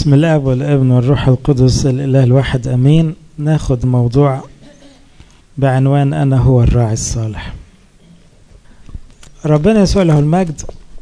بسم الاب والابن والروح القدس الاله الواحد امين ناخد موضوع بعنوان انا هو الراعي الصالح ربنا يسوع له المجد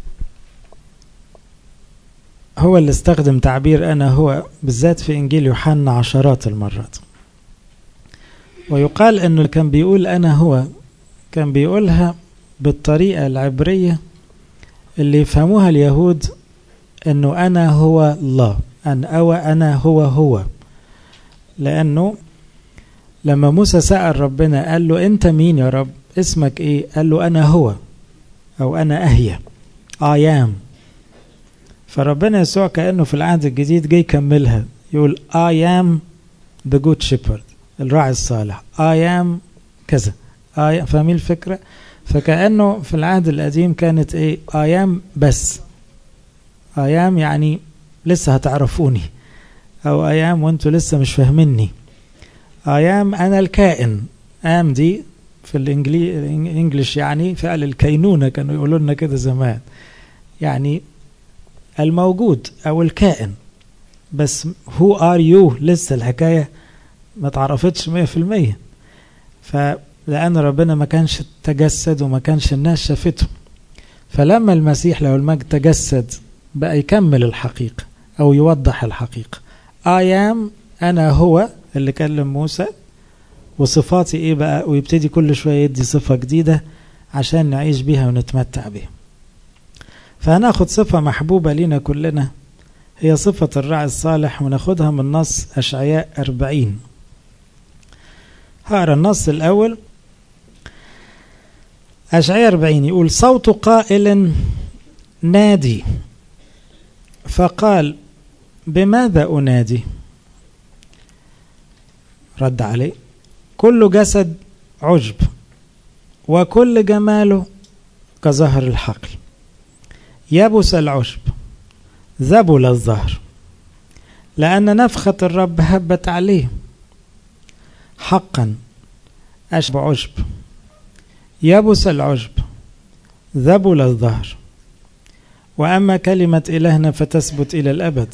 هو اللي استخدم تعبير انا هو بالذات في انجيل يوحنا عشرات المرات ويقال انه كان بيقول انا هو كان بيقولها بالطريقه العبريه اللي يفهموها اليهود انه انا هو الله ان او انا هو هو لانه لما موسى سأل ربنا قال له انت مين يا رب اسمك ايه قال له انا هو او انا اهيا I am فربنا يسوع كأنه في العهد الجديد جاي يكملها يقول I am the good shepherd الراعي الصالح I am كذا I فاهمين الفكرة فكأنه في العهد القديم كانت ايه I am بس ايام يعني لسه هتعرفوني او ايام وانتوا لسه مش فاهميني ايام انا الكائن ام دي في الانجليش يعني فعل الكينونه كانوا يقولوا لنا كده زمان يعني الموجود او الكائن بس هو ار يو لسه الحكايه ما تعرفتش 100% فلان ربنا ما كانش تجسد وما كانش الناس شافته فلما المسيح له المجد تجسد بقى يكمل الحقيقة أو يوضح الحقيقة I am أنا هو اللي كلم موسى وصفاتي إيه بقى ويبتدي كل شوية يدي صفة جديدة عشان نعيش بيها ونتمتع بيها فهناخد صفة محبوبة لينا كلنا هي صفة الراعي الصالح وناخدها من نص أشعياء أربعين هقرا النص الأول أشعياء أربعين يقول صوت قائل نادي فقال بماذا أنادي رد عليه كل جسد عجب وكل جماله كظهر الحقل يبس العشب ذبل الظهر لأن نفخة الرب هبت عليه حقا أشب عشب يبس العشب ذبل الظهر وأما كلمة إلهنا فتثبت إلى الأبد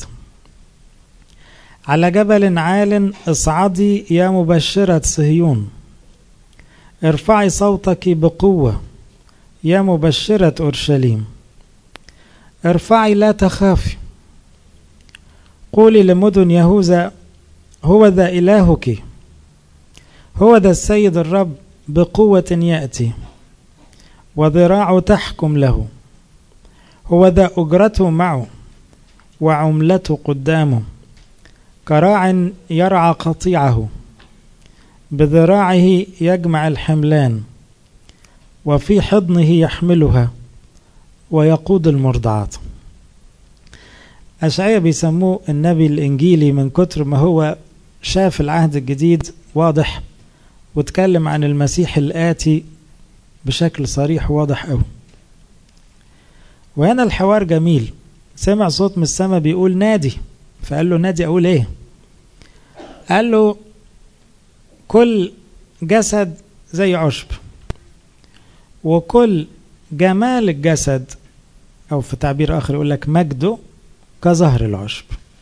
على جبل عال اصعدي يا مبشرة صهيون ارفعي صوتك بقوة يا مبشرة أورشليم ارفعي لا تخافي قولي لمدن يهوذا هو ذا إلهك هو ذا السيد الرب بقوة يأتي وذراع تحكم له هو ذا أجرته معه وعملته قدامه كراع يرعى قطيعه بذراعه يجمع الحملان وفي حضنه يحملها ويقود المرضعات أشعية بيسموه النبي الإنجيلي من كتر ما هو شاف العهد الجديد واضح واتكلم عن المسيح الآتي بشكل صريح واضح أوي وهنا الحوار جميل سمع صوت من السماء بيقول نادي فقال له نادي اقول ايه قال له كل جسد زي عشب وكل جمال الجسد او في تعبير اخر يقول لك مجده كظهر العشب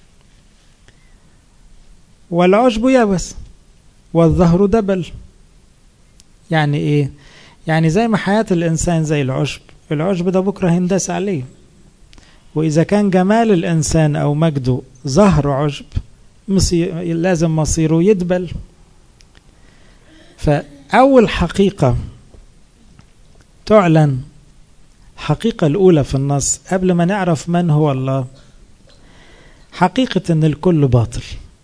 والعشب يبس والظهر دبل يعني ايه يعني زي ما حياة الانسان زي العشب العشب ده بكرة هندس عليه وإذا كان جمال الإنسان أو مجده ظهر عشب مصير لازم مصيره يدبل فأول حقيقة تعلن حقيقة الأولى في النص قبل ما نعرف من هو الله حقيقة أن الكل باطل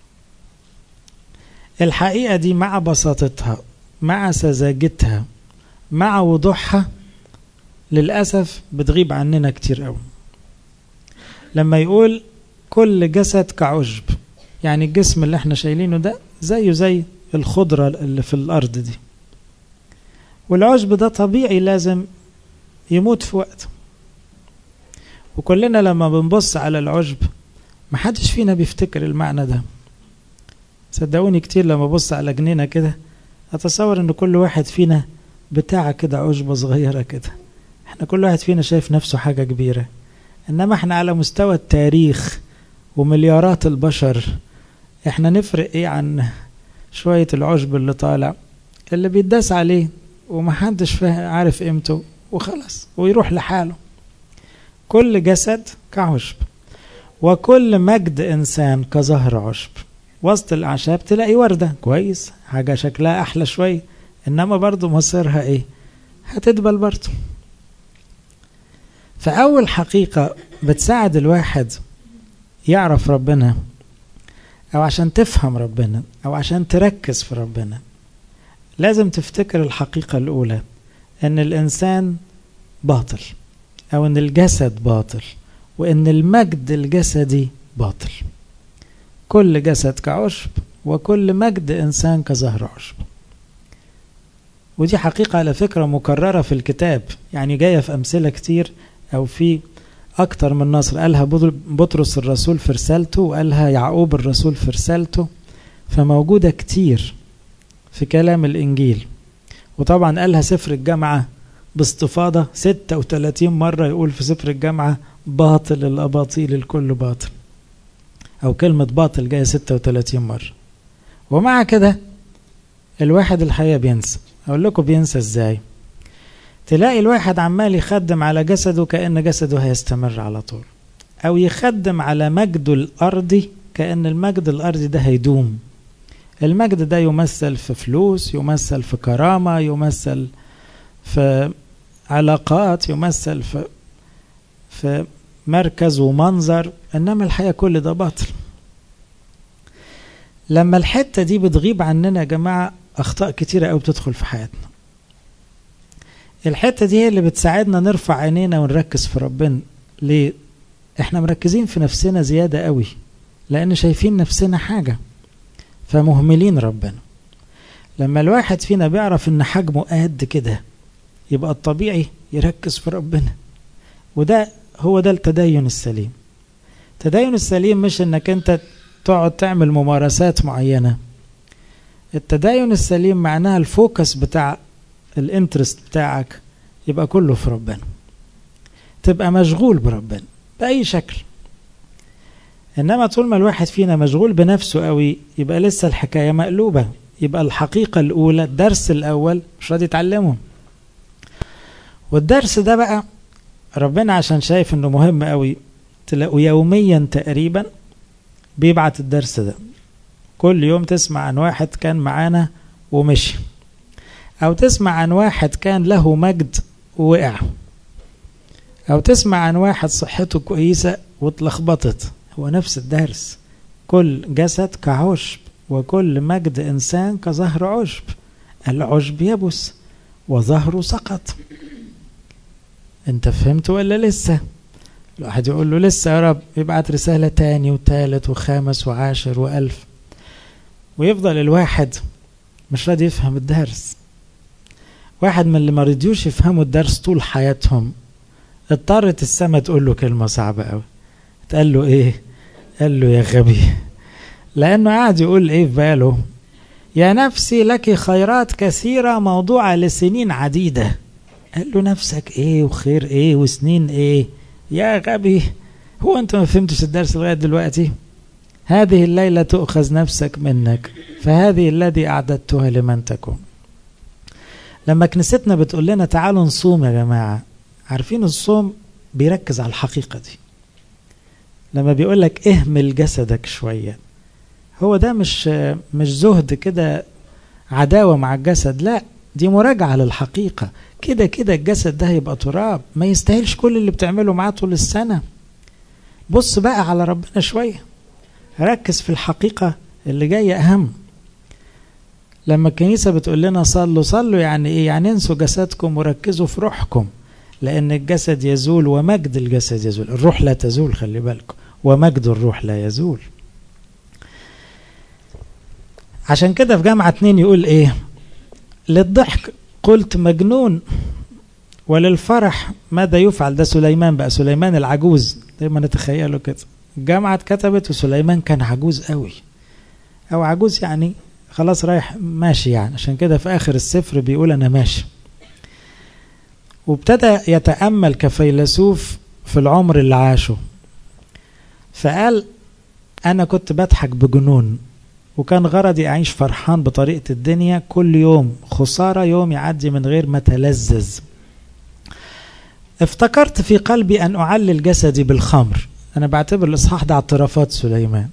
الحقيقة دي مع بساطتها مع سذاجتها مع وضوحها للأسف بتغيب عننا كتير قوي لما يقول كل جسد كعشب يعني الجسم اللي احنا شايلينه ده زيه زي الخضرة اللي في الأرض دي والعشب ده طبيعي لازم يموت في وقت وكلنا لما بنبص على العشب محدش فينا بيفتكر المعنى ده صدقوني كتير لما ببص على جنينة كده أتصور إن كل واحد فينا بتاع كده عشبة صغيرة كده احنا كل واحد فينا شايف نفسه حاجة كبيرة انما احنا على مستوى التاريخ ومليارات البشر احنا نفرق ايه عن شوية العشب اللي طالع اللي بيداس عليه ومحدش عارف قيمته وخلاص ويروح لحاله كل جسد كعشب وكل مجد إنسان كظهر عشب وسط الأعشاب تلاقي وردة كويس حاجة شكلها أحلى شوية إنما برضو مصيرها إيه هتدبل برضو فأول حقيقة بتساعد الواحد يعرف ربنا أو عشان تفهم ربنا أو عشان تركز في ربنا لازم تفتكر الحقيقة الأولى إن الإنسان باطل أو إن الجسد باطل وإن المجد الجسدي باطل كل جسد كعشب وكل مجد إنسان كزهر عشب ودي حقيقة على فكرة مكررة في الكتاب يعني جاية في أمثلة كتير أو في أكتر من نصر قالها بطرس الرسول في رسالته وقالها يعقوب الرسول في رسالته فموجودة كتير في كلام الإنجيل وطبعا قالها سفر الجامعة باستفاضة 36 مرة يقول في سفر الجامعة باطل الأباطيل الكل باطل أو كلمة باطل جاية 36 مرة ومع كده الواحد الحقيقة بينسى أقول لكم بينسى إزاي تلاقي الواحد عمال يخدم على جسده كأن جسده هيستمر على طول أو يخدم على مجده الأرضي كأن المجد الأرضي ده هيدوم المجد ده يمثل في فلوس يمثل في كرامة يمثل في علاقات يمثل في في مركز ومنظر انما الحقيقه كل ده باطل لما الحته دي بتغيب عننا يا جماعه اخطاء كتيره قوي بتدخل في حياتنا الحته دي هي اللي بتساعدنا نرفع عينينا ونركز في ربنا ليه احنا مركزين في نفسنا زياده قوي لان شايفين نفسنا حاجه فمهملين ربنا لما الواحد فينا بيعرف ان حجمه قد كده يبقى الطبيعي يركز في ربنا وده هو ده التدين السليم التدين السليم مش انك انت تقعد تعمل ممارسات معينة التدين السليم معناها الفوكس بتاع الانترست بتاعك يبقى كله في ربنا تبقى مشغول بربنا بأي شكل إنما طول ما الواحد فينا مشغول بنفسه قوي يبقى لسه الحكاية مقلوبة يبقى الحقيقة الأولى الدرس الأول مش راضي يتعلمه والدرس ده بقى ربنا عشان شايف انه مهم قوي تلاقوا يوميا تقريبا بيبعت الدرس ده كل يوم تسمع عن واحد كان معانا ومشي او تسمع عن واحد كان له مجد ووقع او تسمع عن واحد صحته كويسة واتلخبطت هو نفس الدرس كل جسد كعشب وكل مجد انسان كظهر عشب العشب يبس وظهره سقط انت فهمت ولا لسه الواحد يقول له لسه يا رب يبعت رسالة تاني وتالت وخامس وعاشر وألف ويفضل الواحد مش راضي يفهم الدرس واحد من اللي ما رضيوش يفهموا الدرس طول حياتهم اضطرت السما تقول له كلمة صعبة قوي تقال له ايه قال له يا غبي لانه قاعد يقول ايه في باله يا نفسي لك خيرات كثيرة موضوعة لسنين عديدة قال له نفسك ايه وخير ايه وسنين ايه يا غبي هو انت ما فهمتش الدرس لغايه دلوقتي هذه الليله تؤخذ نفسك منك فهذه الذي اعددتها لمن تكون لما كنيستنا بتقول لنا تعالوا نصوم يا جماعه عارفين الصوم بيركز على الحقيقه دي لما بيقول لك اهمل جسدك شويه هو ده مش مش زهد كده عداوه مع الجسد لا دي مراجعه للحقيقه كده كده الجسد ده هيبقى تراب ما يستاهلش كل اللي بتعمله معاه طول السنة بص بقى على ربنا شوية ركز في الحقيقة اللي جاية أهم لما الكنيسة بتقول لنا صلوا صلوا يعني إيه يعني انسوا جسدكم وركزوا في روحكم لأن الجسد يزول ومجد الجسد يزول الروح لا تزول خلي بالكم ومجد الروح لا يزول عشان كده في جامعة اتنين يقول ايه للضحك قلت مجنون وللفرح ماذا يفعل ده سليمان بقى سليمان العجوز دايما نتخيله كده الجامعة اتكتبت وسليمان كان عجوز قوي او عجوز يعني خلاص رايح ماشي يعني عشان كده في اخر السفر بيقول انا ماشي وابتدى يتأمل كفيلسوف في العمر اللي عاشه فقال أنا كنت بضحك بجنون وكان غرضي أعيش فرحان بطريقة الدنيا كل يوم خسارة يوم يعدي من غير ما تلذذ افتكرت في قلبي أن أعلل جسدي بالخمر أنا بعتبر الإصحاح ده اعترافات سليمان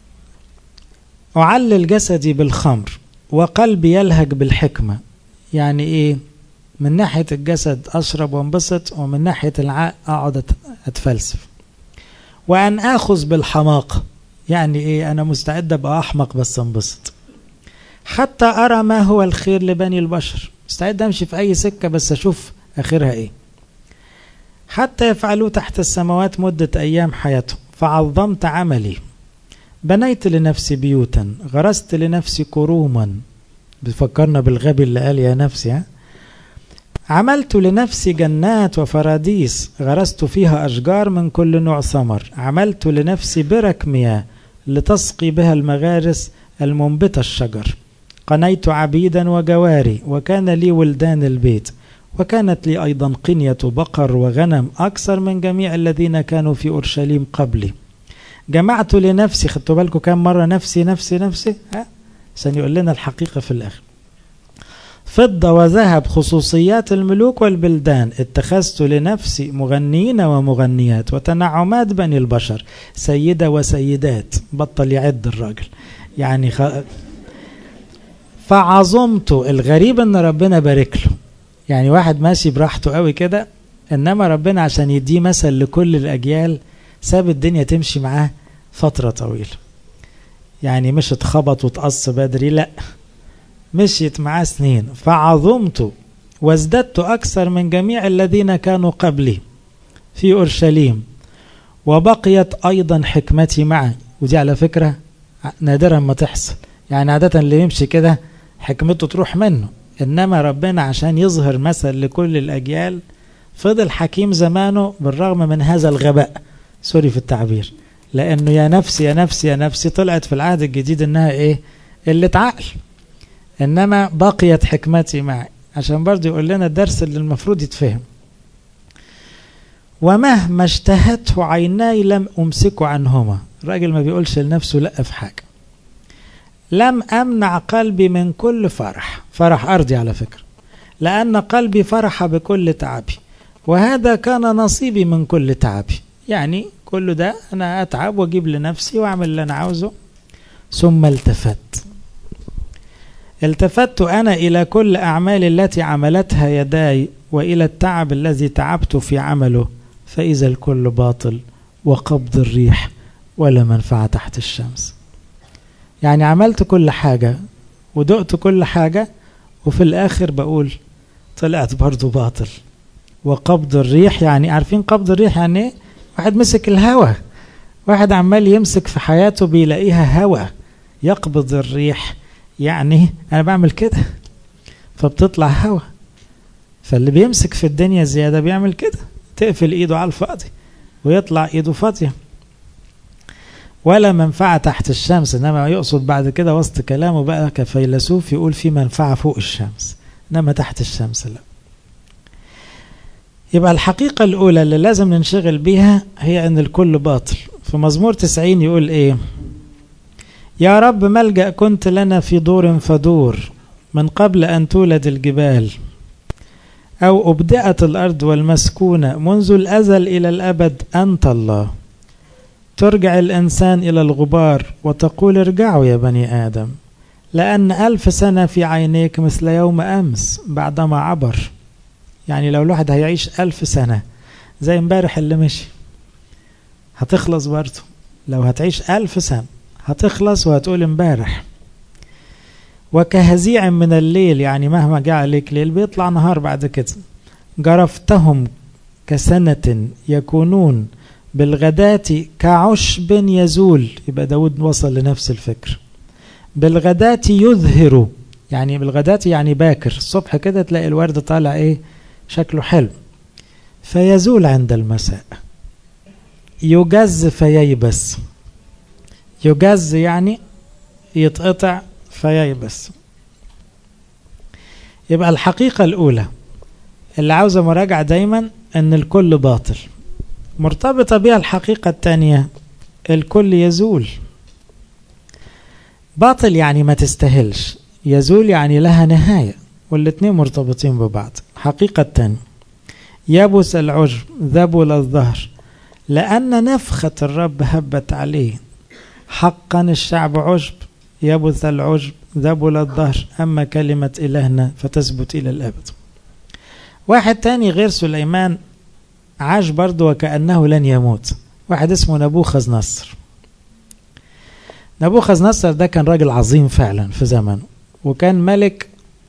أعلل جسدي بالخمر وقلبي يلهج بالحكمة يعني إيه من ناحية الجسد أشرب وانبسط ومن ناحية العقل أقعد أتفلسف وأن آخذ بالحماقة يعني إيه أنا مستعد أبقى أحمق بس انبسط حتى أرى ما هو الخير لبني البشر مستعد أمشي في أي سكة بس أشوف آخرها إيه حتى يفعلوا تحت السماوات مدة أيام حياتهم فعظمت عملي بنيت لنفسي بيوتا غرست لنفسي كروما بفكرنا بالغبي اللي قال يا نفسي ها عملت لنفسي جنات وفراديس غرست فيها أشجار من كل نوع ثمر عملت لنفسي برك مياه لتسقي بها المغارس المنبتة الشجر قنيت عبيدا وجواري وكان لي ولدان البيت وكانت لي أيضا قنية بقر وغنم أكثر من جميع الذين كانوا في أورشليم قبلي جمعت لنفسي خدتوا بالكم كم مرة نفسي نفسي نفسي ها عشان يقول لنا الحقيقة في الآخر فضة وذهب خصوصيات الملوك والبلدان اتخذت لنفسي مغنيين ومغنيات وتنعمات بني البشر سيدة وسيدات بطل يعد الراجل يعني خ... فعظمت الغريب ان ربنا بارك له يعني واحد ماشي براحته قوي كده انما ربنا عشان يديه مثل لكل الاجيال ساب الدنيا تمشي معاه فترة طويلة يعني مش اتخبط وتقص بدري لا مشيت معاه سنين فعظمت وازددت أكثر من جميع الذين كانوا قبلي في أورشليم وبقيت أيضا حكمتي معي ودي على فكرة نادرا ما تحصل يعني عادة اللي يمشي كده حكمته تروح منه إنما ربنا عشان يظهر مثل لكل الأجيال فضل حكيم زمانه بالرغم من هذا الغباء سوري في التعبير لأنه يا نفسي يا نفسي يا نفسي طلعت في العهد الجديد إنها إيه اللي عقل إنما بقيت حكمتي معي عشان برضه يقول لنا الدرس اللي المفروض يتفهم ومهما اشتهته عيناي لم أمسكه عنهما الراجل ما بيقولش لنفسه لا في حاجة لم أمنع قلبي من كل فرح فرح أرضي على فكرة لأن قلبي فرح بكل تعبي وهذا كان نصيبي من كل تعبي يعني كل ده أنا أتعب وأجيب لنفسي وأعمل اللي أنا عاوزه ثم التفت التفت أنا إلى كل أعمال التي عملتها يداي وإلى التعب الذي تعبت في عمله فإذا الكل باطل وقبض الريح ولا منفعة تحت الشمس يعني عملت كل حاجة ودقت كل حاجة وفي الآخر بقول طلعت برضو باطل وقبض الريح يعني عارفين قبض الريح يعني ايه واحد مسك الهوا واحد عمال يمسك في حياته بيلاقيها هوا يقبض الريح يعني انا بعمل كده فبتطلع هوا فاللي بيمسك في الدنيا زياده بيعمل كده تقفل ايده على الفاضي ويطلع ايده فاضيه ولا منفعة تحت الشمس إنما يقصد بعد كده وسط كلامه بقى كفيلسوف يقول في منفعة فوق الشمس إنما تحت الشمس لا يبقى الحقيقة الأولى اللي لازم ننشغل بيها هي أن الكل باطل في مزمور 90 يقول إيه يا رب ملجأ كنت لنا في دور فدور من قبل أن تولد الجبال أو أبدأت الأرض والمسكونة منذ الأزل إلى الأبد أنت الله ترجع الإنسان إلى الغبار وتقول ارجعوا يا بني آدم لأن ألف سنة في عينيك مثل يوم أمس بعدما عبر يعني لو الواحد هيعيش ألف سنة زي امبارح اللي مشي هتخلص برضه لو هتعيش ألف سنة هتخلص وهتقول امبارح وكهزيع من الليل يعني مهما جاء عليك ليل بيطلع نهار بعد كده جرفتهم كسنة يكونون بالغداة كعشب يزول يبقى داود وصل لنفس الفكر بالغداة يظهر يعني بالغداة يعني باكر الصبح كده تلاقي الورد طالع ايه شكله حلو فيزول عند المساء يجز فييبس يجز يعني يتقطع فييبس يبقى الحقيقة الأولى اللي عاوزة مراجعة دايما أن الكل باطل مرتبطة بها الحقيقة الثانية الكل يزول باطل يعني ما تستاهلش يزول يعني لها نهاية والاتنين مرتبطين ببعض حقيقة تانية يبس العجب ذبل الظهر لأن نفخة الرب هبت عليه حقا الشعب عجب يبث العجب ذبل الظهر أما كلمة إلهنا فتثبت إلى الأبد واحد تاني غير سليمان عاش برضه وكأنه لن يموت واحد اسمه نبوخذ نصر نبوخذ نصر ده كان راجل عظيم فعلا في زمنه وكان ملك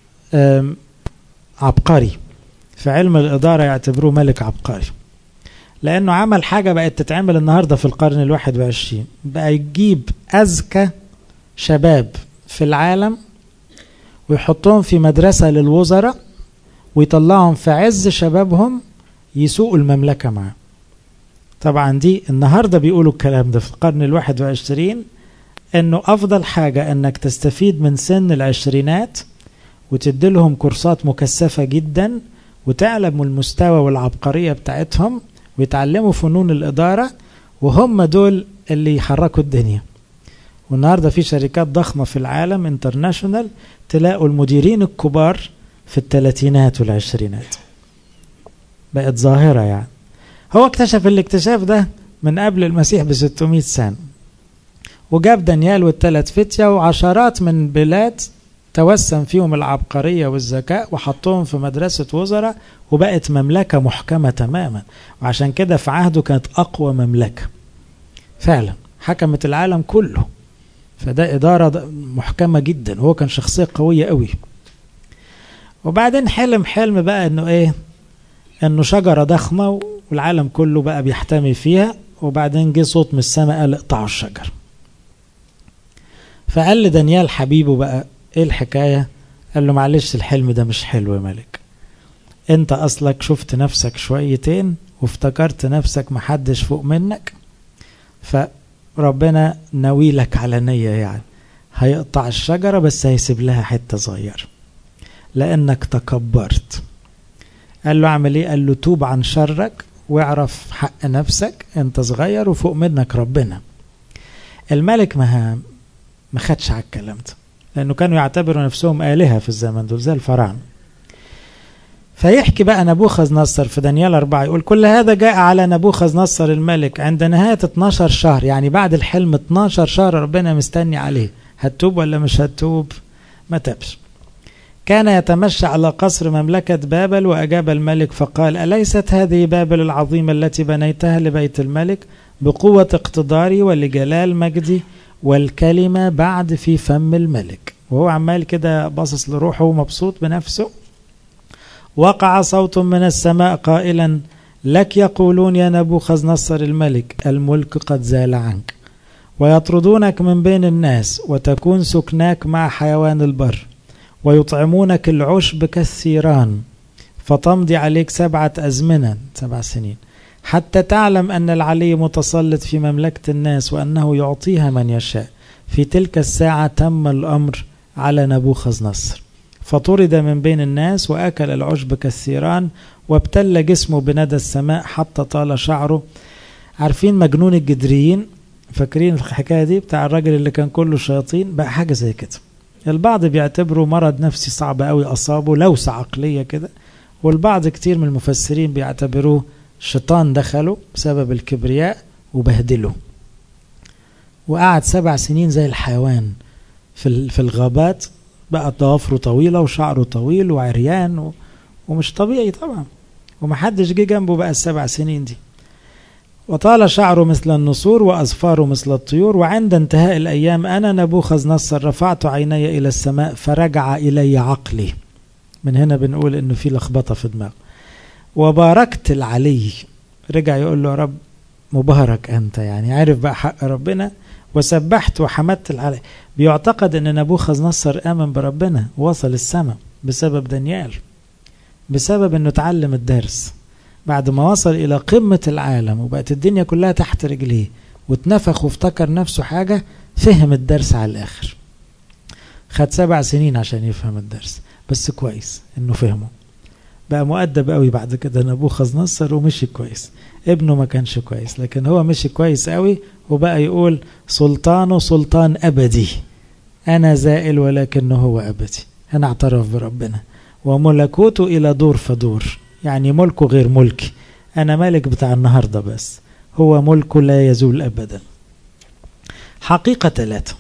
عبقري في علم الإدارة يعتبروه ملك عبقري لأنه عمل حاجة بقت تتعمل النهاردة في القرن الواحد وعشرين بقى يجيب أذكى شباب في العالم ويحطهم في مدرسة للوزراء ويطلعهم في عز شبابهم يسوقوا المملكة معاه طبعا دي النهاردة بيقولوا الكلام ده في القرن الواحد وعشرين انه افضل حاجة انك تستفيد من سن العشرينات وتديلهم كورسات مكثفة جدا وتعلم المستوى والعبقرية بتاعتهم ويتعلموا فنون الإدارة وهم دول اللي يحركوا الدنيا والنهاردة في شركات ضخمة في العالم انترناشونال تلاقوا المديرين الكبار في الثلاثينات والعشرينات بقت ظاهرة يعني هو اكتشف الاكتشاف ده من قبل المسيح ب 600 سنة وجاب دانيال والثلاث فتية وعشرات من بلاد توسم فيهم العبقرية والذكاء وحطهم في مدرسة وزراء وبقت مملكة محكمة تماما وعشان كده في عهده كانت أقوى مملكة فعلا حكمت العالم كله فده إدارة محكمة جدا هو كان شخصية قوية قوي وبعدين حلم حلم بقى انه ايه انه شجرة ضخمة والعالم كله بقى بيحتمي فيها وبعدين جه صوت من السماء قال اقطعوا الشجر فقال لدانيال حبيبه بقى ايه الحكاية قال له معلش الحلم ده مش حلو يا ملك انت اصلك شفت نفسك شويتين وافتكرت نفسك محدش فوق منك فربنا ناويلك على نية يعني هيقطع الشجرة بس هيسيب لها حتة صغيرة لانك تكبرت قال له اعمل ايه قال له توب عن شرك واعرف حق نفسك انت صغير وفوق منك ربنا الملك ما ما خدش على الكلام ده لانه كانوا يعتبروا نفسهم آلهة في الزمن دول زي الفراعنة فيحكي بقى نبوخذ نصر في دانيال أربعة يقول كل هذا جاء على نبوخذ نصر الملك عند نهاية 12 شهر يعني بعد الحلم 12 شهر ربنا مستني عليه هتوب ولا مش هتوب ما تبش كان يتمشى على قصر مملكة بابل وأجاب الملك فقال أليست هذه بابل العظيمة التي بنيتها لبيت الملك بقوة اقتداري ولجلال مجدي والكلمة بعد في فم الملك وهو عمال كده باصص لروحه ومبسوط بنفسه وقع صوت من السماء قائلا لك يقولون يا نبوخذ نصر الملك الملك قد زال عنك ويطردونك من بين الناس وتكون سكناك مع حيوان البر ويطعمونك العشب كالثيران فتمضي عليك سبعة أزمنة سبع سنين حتى تعلم أن العلي متسلط في مملكة الناس وأنه يعطيها من يشاء في تلك الساعة تم الأمر على نبوخذ نصر فطرد من بين الناس وأكل العشب كالثيران وابتل جسمه بندى السماء حتى طال شعره عارفين مجنون الجدريين فاكرين الحكاية دي بتاع الراجل اللي كان كله شياطين بقى حاجة زي كده البعض بيعتبره مرض نفسي صعب قوي أصابه لوسة عقلية كده والبعض كتير من المفسرين بيعتبروه شيطان دخله بسبب الكبرياء وبهدله وقعد سبع سنين زي الحيوان في في الغابات بقى ضوافره طويلة وشعره طويل وعريان و... ومش طبيعي طبعا ومحدش جه جنبه بقى السبع سنين دي وطال شعره مثل النسور وأظفاره مثل الطيور وعند انتهاء الأيام أنا نبوخذ نصر رفعت عيني إلى السماء فرجع إلي عقلي من هنا بنقول إنه في لخبطة في دماغه وباركت العلي رجع يقول له يا رب مبارك أنت يعني عارف بقى حق ربنا وسبحت وحمدت العلي بيعتقد أن نبوخذ نصر آمن بربنا وصل السماء بسبب دانيال بسبب أنه اتعلم الدرس بعد ما وصل إلى قمة العالم وبقت الدنيا كلها تحت رجليه واتنفخ وافتكر نفسه حاجة فهم الدرس على الآخر خد سبع سنين عشان يفهم الدرس بس كويس انه فهمه بقى مؤدب قوي بعد كده نبوخذ نصر ومشي كويس ابنه ما كانش كويس لكن هو مشي كويس قوي وبقى يقول سلطانه سلطان أبدي أنا زائل ولكنه هو أبدي هنا اعترف بربنا وملكوته إلى دور فدور يعني ملكه غير ملكي أنا ملك بتاع النهاردة بس هو ملكه لا يزول أبدا حقيقة ثلاثة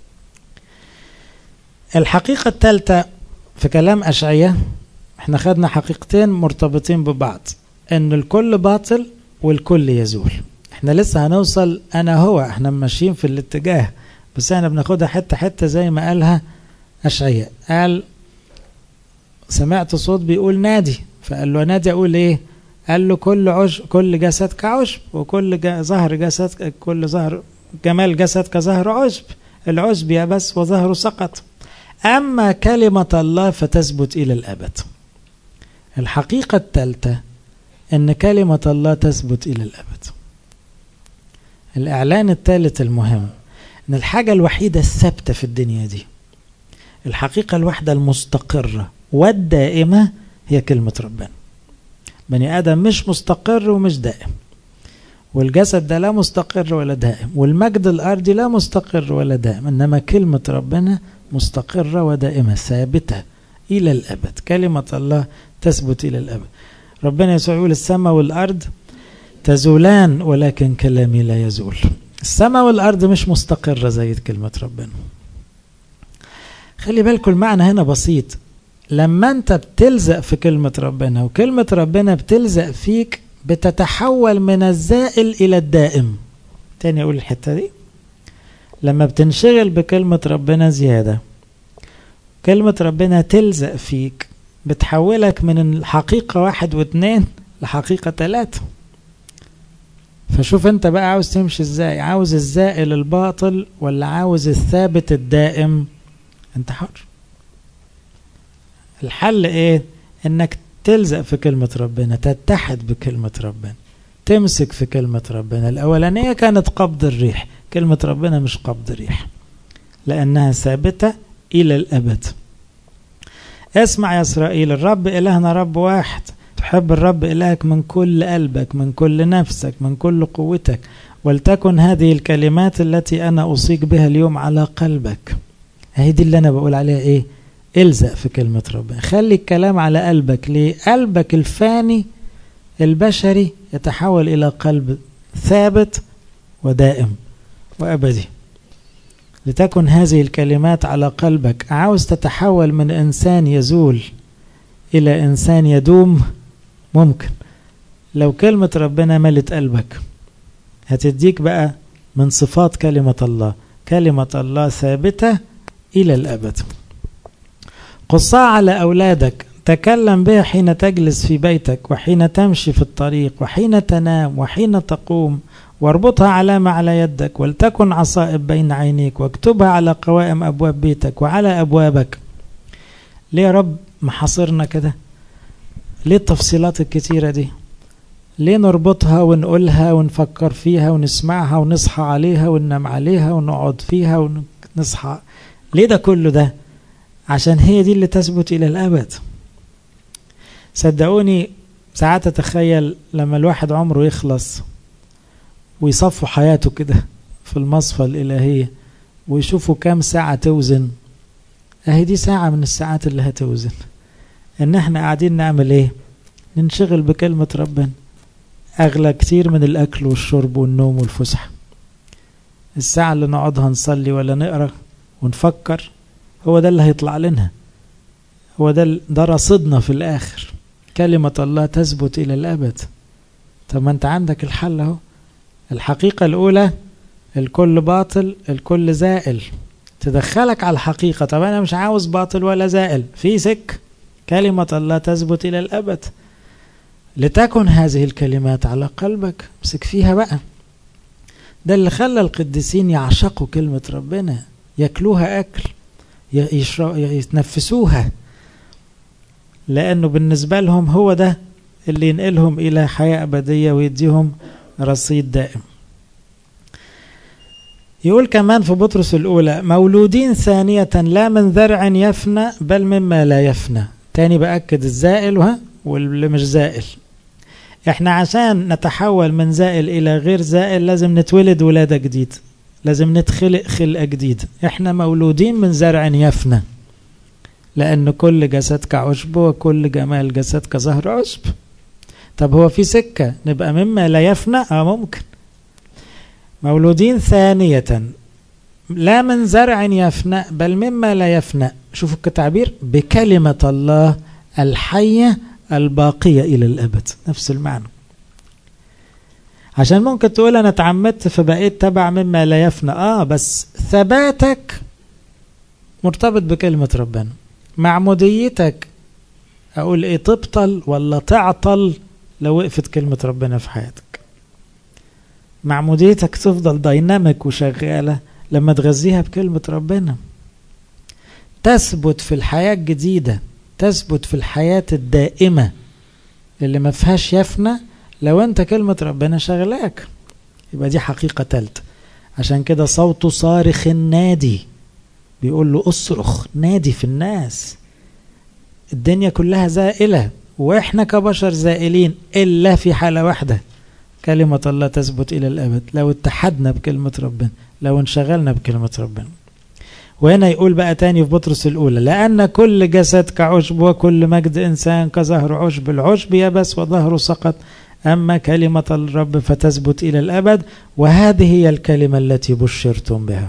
الحقيقة الثالثة في كلام أشعية احنا خدنا حقيقتين مرتبطين ببعض ان الكل باطل والكل يزول احنا لسه هنوصل انا هو احنا ماشيين في الاتجاه بس احنا بناخدها حتة حتة زي ما قالها أشعياء قال سمعت صوت بيقول نادي فقال له نادي اقول ايه قال له كل عشب كل جسد كعشب وكل ظهر جسد كل ظهر جمال جسد كظهر عشب العشب يبس وظهره سقط أما كلمة الله فتثبت إلى الأبد الحقيقة الثالثة أن كلمة الله تثبت إلى الأبد الإعلان الثالث المهم أن الحاجة الوحيدة الثابتة في الدنيا دي الحقيقة الواحدة المستقرة والدائمة هي كلمة ربنا بني آدم مش مستقر ومش دائم والجسد ده لا مستقر ولا دائم والمجد الأرضي لا مستقر ولا دائم إنما كلمة ربنا مستقرة ودائمة ثابتة إلى الأبد كلمة الله تثبت إلى الأبد ربنا يسوع يقول السماء والأرض تزولان ولكن كلامي لا يزول السماء والأرض مش مستقرة زي كلمة ربنا خلي بالكم المعنى هنا بسيط لما انت بتلزق في كلمة ربنا وكلمة ربنا بتلزق فيك بتتحول من الزائل إلى الدائم تاني أقول الحتة دي لما بتنشغل بكلمة ربنا زيادة كلمة ربنا تلزق فيك بتحولك من الحقيقة واحد واثنين لحقيقة ثلاثة فشوف انت بقى عاوز تمشي ازاي عاوز الزائل الباطل ولا عاوز الثابت الدائم انت حر الحل ايه انك تلزق في كلمة ربنا تتحد بكلمة ربنا تمسك في كلمة ربنا الأولانية كانت قبض الريح كلمة ربنا مش قبض ريح لأنها ثابتة إلى الأبد اسمع يا إسرائيل الرب إلهنا رب واحد تحب الرب إلهك من كل قلبك من كل نفسك من كل قوتك ولتكن هذه الكلمات التي أنا أوصيك بها اليوم على قلبك هي دي اللي أنا بقول عليها إيه الزق في كلمة ربنا خلي الكلام على قلبك ليه قلبك الفاني البشري يتحول إلى قلب ثابت ودائم وأبدي لتكن هذه الكلمات على قلبك عاوز تتحول من إنسان يزول إلى إنسان يدوم ممكن لو كلمة ربنا ملت قلبك هتديك بقى من صفات كلمة الله كلمة الله ثابتة إلى الأبد قصها على أولادك تكلم بها حين تجلس في بيتك وحين تمشي في الطريق وحين تنام وحين تقوم واربطها علامة على يدك ولتكن عصائب بين عينيك واكتبها على قوائم أبواب بيتك وعلى أبوابك ليه يا رب محاصرنا كده ليه التفصيلات الكتيرة دي ليه نربطها ونقولها ونفكر فيها ونسمعها ونصحى عليها وننام عليها ونقعد فيها ونصحى ليه ده كله ده عشان هي دي اللي تثبت إلى الأبد صدقوني ساعات أتخيل لما الواحد عمره يخلص ويصفوا حياته كده في المصفى الإلهية ويشوفوا كام ساعة توزن أهي دي ساعة من الساعات اللي هتوزن إن احنا قاعدين نعمل إيه ننشغل بكلمة ربنا أغلى كتير من الأكل والشرب والنوم والفسحة الساعة اللي نقعدها نصلي ولا نقرأ ونفكر هو ده اللي هيطلع لنا هو ده ده رصيدنا في الآخر كلمة الله تثبت إلى الأبد طب ما أنت عندك الحل أهو الحقيقة الأولى الكل باطل الكل زائل تدخلك على الحقيقة طب أنا مش عاوز باطل ولا زائل في سك كلمة الله تثبت إلى الأبد لتكن هذه الكلمات على قلبك امسك فيها بقى ده اللي خلى القديسين يعشقوا كلمة ربنا ياكلوها أكل يتنفسوها لأنه بالنسبة لهم هو ده اللي ينقلهم إلى حياة أبدية ويديهم رصيد دائم يقول كمان في بطرس الأولى مولودين ثانية لا من ذرع يفنى بل مما لا يفنى تاني بأكد الزائل وها واللي مش زائل احنا عشان نتحول من زائل إلى غير زائل لازم نتولد ولادة جديد لازم نتخلق خلقة جديدة احنا مولودين من زرع يفنى لأن كل جسد كعشب وكل جمال جسد كزهر عشب طب هو في سكة نبقى مما لا يفنى اه ممكن مولودين ثانية لا من زرع يفنى بل مما لا يفنى شوفوا التعبير بكلمة الله الحية الباقية إلى الأبد نفس المعنى عشان ممكن تقول أنا اتعمدت فبقيت تبع مما لا يفنى آه بس ثباتك مرتبط بكلمة ربنا معموديتك أقول إيه تبطل ولا تعطل لو وقفت كلمة ربنا في حياتك معموديتك تفضل دايناميك وشغالة لما تغذيها بكلمة ربنا تثبت في الحياة الجديدة تثبت في الحياة الدائمة اللي ما فيهاش يفنى لو انت كلمة ربنا شغلاك يبقى دي حقيقة تالتة عشان كده صوته صارخ نادي بيقول له اصرخ نادي في الناس الدنيا كلها زائلة واحنا كبشر زائلين الا في حالة واحدة كلمة الله تثبت الى الابد لو اتحدنا بكلمة ربنا لو انشغلنا بكلمة ربنا وهنا يقول بقى تاني في بطرس الأولى لأن كل جسد كعشب وكل مجد إنسان كظهر عشب العشب يبس وظهره سقط أما كلمة الرب فتثبت إلى الأبد وهذه هي الكلمة التي بشرتم بها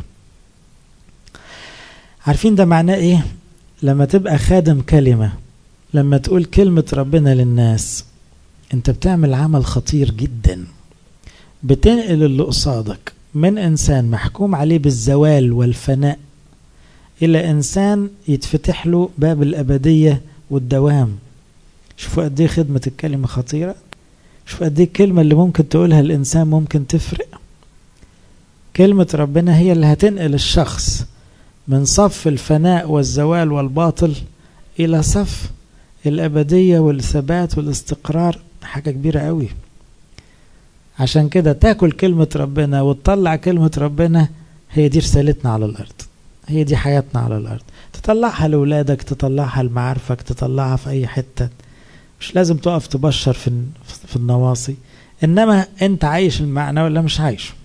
عارفين ده معناه إيه لما تبقى خادم كلمة لما تقول كلمة ربنا للناس أنت بتعمل عمل خطير جدا بتنقل اللي قصادك من إنسان محكوم عليه بالزوال والفناء إلى إنسان يتفتح له باب الأبدية والدوام شوفوا قد إيه خدمة الكلمة خطيرة شوفوا قد إيه الكلمة اللي ممكن تقولها الإنسان ممكن تفرق كلمة ربنا هي اللي هتنقل الشخص من صف الفناء والزوال والباطل إلى صف الأبدية والثبات والاستقرار حاجة كبيرة قوي عشان كده تاكل كلمة ربنا وتطلع كلمة ربنا هي دي رسالتنا على الأرض هي دي حياتنا على الأرض تطلعها لأولادك تطلعها لمعارفك تطلعها في أي حتة مش لازم تقف تبشر في في النواصي إنما أنت عايش المعنى ولا مش عايش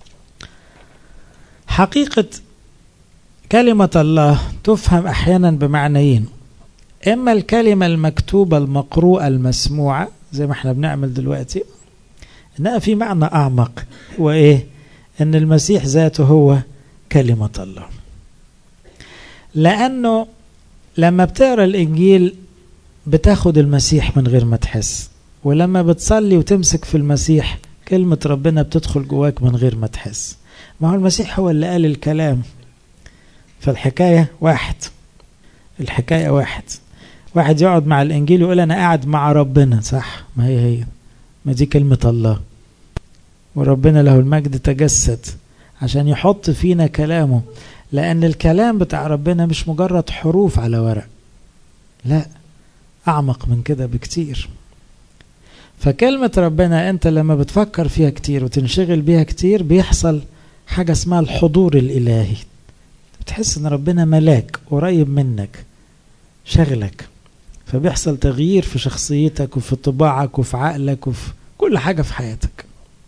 حقيقة كلمة الله تفهم أحيانا بمعنيين إما الكلمة المكتوبة المقروءة المسموعة زي ما احنا بنعمل دلوقتي إنها في معنى أعمق وإيه إن المسيح ذاته هو كلمة الله لأنه لما بتقرأ الإنجيل بتاخد المسيح من غير ما تحس ولما بتصلي وتمسك في المسيح كلمة ربنا بتدخل جواك من غير ما تحس ما هو المسيح هو اللي قال الكلام فالحكاية واحد الحكاية واحد واحد يقعد مع الإنجيل يقول أنا قاعد مع ربنا صح ما هي هي ما دي كلمة الله وربنا له المجد تجسد عشان يحط فينا كلامه لأن الكلام بتاع ربنا مش مجرد حروف على ورق لا أعمق من كده بكتير فكلمة ربنا أنت لما بتفكر فيها كتير وتنشغل بيها كتير بيحصل حاجة اسمها الحضور الإلهي بتحس ان ربنا ملاك قريب منك شغلك فبيحصل تغيير في شخصيتك وفي طباعك وفي عقلك وفي كل حاجة في حياتك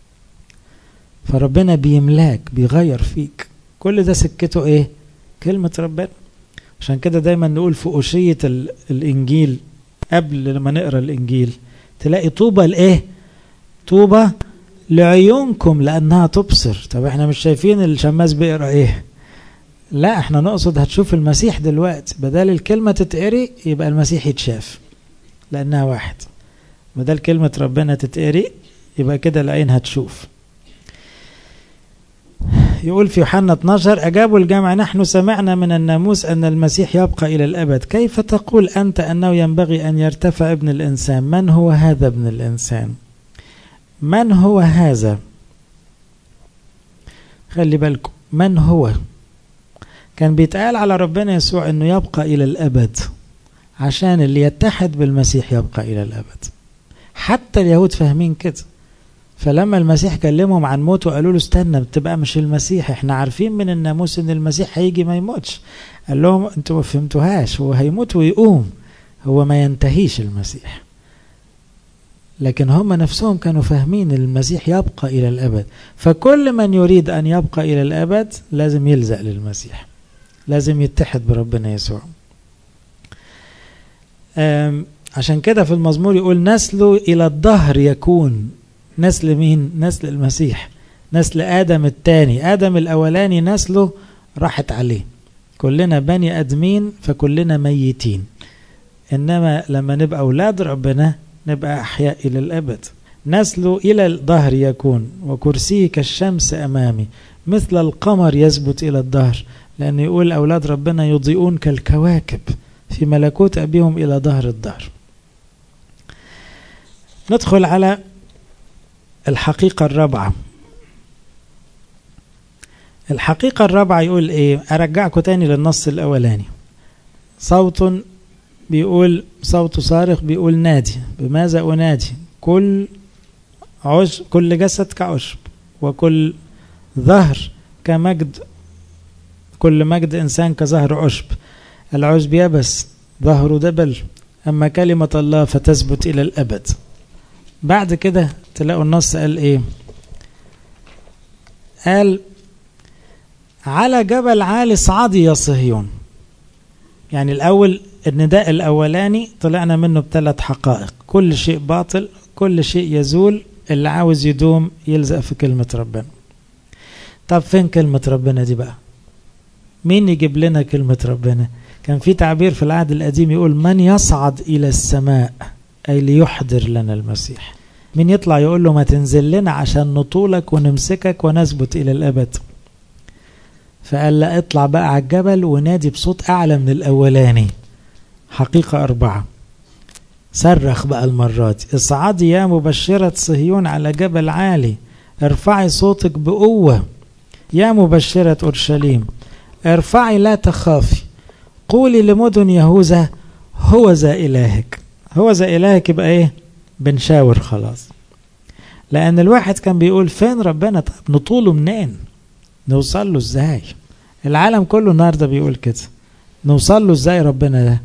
فربنا بيملاك بيغير فيك كل ده سكته ايه كلمة ربنا عشان كده دايما نقول في أشية الإنجيل قبل لما نقرأ الإنجيل تلاقي طوبى لإيه طوبى لعيونكم لأنها تبصر طب احنا مش شايفين الشماس بيقرأ ايه لا احنا نقصد هتشوف المسيح دلوقتي بدل الكلمة تتقري يبقى المسيح يتشاف لأنها واحد بدل كلمة ربنا تتقري يبقى كده العين هتشوف يقول في يوحنا 12 أجابوا الجامع نحن سمعنا من الناموس أن المسيح يبقى إلى الأبد كيف تقول أنت أنه ينبغي أن يرتفع ابن الإنسان من هو هذا ابن الإنسان من هو هذا خلي بالكم من هو كان بيتقال على ربنا يسوع انه يبقى الى الابد عشان اللي يتحد بالمسيح يبقى الى الابد حتى اليهود فاهمين كده فلما المسيح كلمهم عن موته قالوا له استنى تبقى مش المسيح احنا عارفين من الناموس ان المسيح هيجي ما يموتش قال لهم انتوا ما فهمتوهاش هو هيموت ويقوم هو ما ينتهيش المسيح لكن هم نفسهم كانوا فاهمين المسيح يبقى إلى الأبد فكل من يريد أن يبقى إلى الأبد لازم يلزق للمسيح لازم يتحد بربنا يسوع عشان كده في المزمور يقول نسله إلى الظهر يكون نسل مين؟ نسل المسيح نسل آدم الثاني آدم الأولاني نسله راحت عليه كلنا بني أدمين فكلنا ميتين إنما لما نبقى أولاد ربنا نبقى أحياء إلى الأبد نسله إلى الظهر يكون وكرسيه كالشمس أمامي مثل القمر يثبت إلى الظهر لأنه يقول أولاد ربنا يضيئون كالكواكب في ملكوت أبيهم إلى ظهر الظهر ندخل على الحقيقة الرابعة الحقيقة الرابعة يقول إيه أرجعكم تاني للنص الأولاني صوت بيقول صوت صارخ بيقول نادي بماذا أنادي كل عشب كل جسد كعشب وكل ظهر كمجد كل مجد إنسان كظهر عشب العشب يبس ظهره دبل أما كلمة الله فتثبت إلى الأبد بعد كده تلاقوا النص قال إيه قال على جبل عالي صعدي يا صهيون يعني الأول النداء الأولاني طلعنا منه بثلاث حقائق كل شيء باطل كل شيء يزول اللي عاوز يدوم يلزق في كلمة ربنا طب فين كلمة ربنا دي بقى مين يجيب لنا كلمة ربنا كان في تعبير في العهد القديم يقول من يصعد إلى السماء أي ليحضر لنا المسيح مين يطلع يقول له ما تنزل لنا عشان نطولك ونمسكك ونثبت إلى الأبد فقال لا اطلع بقى على الجبل ونادي بصوت أعلى من الأولاني حقيقة أربعة صرخ بقى المرة دي اصعدي يا مبشرة صهيون على جبل عالي ارفعي صوتك بقوة يا مبشرة أورشليم ارفعي لا تخافي قولي لمدن يهوذا هو ذا إلهك هو ذا إلهك يبقى إيه بنشاور خلاص لأن الواحد كان بيقول فين ربنا طب نطوله منين نوصل له ازاي العالم كله النهارده بيقول كده نوصل له ازاي ربنا ده